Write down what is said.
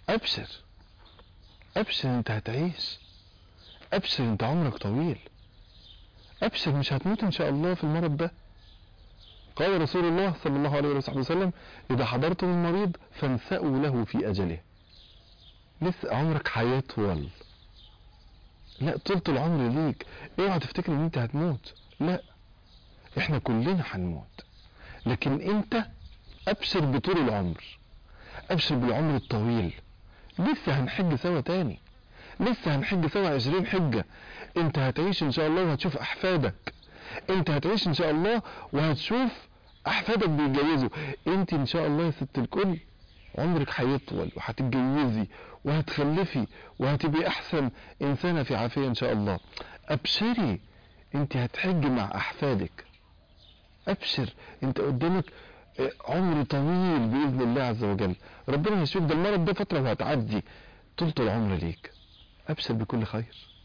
ابشر ابشر انت هتعيش ابشر انت عمرك طويل ابشر مش هتموت ان شاء الله في المرض ده قال رسول الله صلى الله عليه وصحبه وسلم اذا حضرتم المريض فانسأوا له في اجله لسه عمرك هيطول لا طولة العمر ليك اوعى تفتكر ان انت هتموت لا احنا كلنا هنموت لكن انت ابشر بطول العمر ابشر بالعمر الطويل لسه هنحج سوا تاني لسه هنحج سوا عشرين حجة انت هتعيش ان شاء الله وهتشوف احفادك انت هتعيش ان شاء الله وهتشوف احفادك بيتجوزوا انت ان شاء الله يا ست الكل عمرك هيطول وهتتجوزي وهتخلفي وهتبقي احسن انسانة في عافية ان شاء الله ابشري انت هتحجي مع احفادك ابشر انت قدامك آه، عمر طويل باذن الله عز وجل ربنا هيشوف ده المرض ده فتره وهتعدي طولة العمر ليك ابشر بكل خير